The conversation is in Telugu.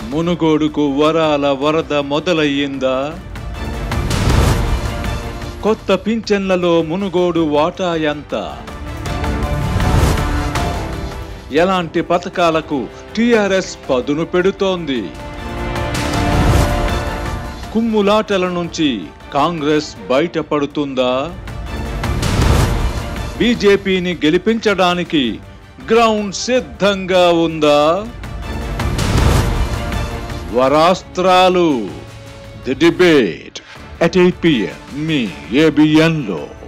మునుగోడుకు వరాల వరద మొదలయ్యిందా కొత్త పింఛన్లలో మునుగోడు వాటా ఎంత ఎలాంటి పథకాలకు టిఆర్ఎస్ పదును పెడుతోంది కుమ్ములాటల నుంచి కాంగ్రెస్ బయటపడుతుందా బీజేపీని గెలిపించడానికి గ్రౌండ్ సిద్ధంగా ఉందా వరాస్త్రాలు ది డిబేట్ at 8 p.m. మీ ఏబిఎన్లో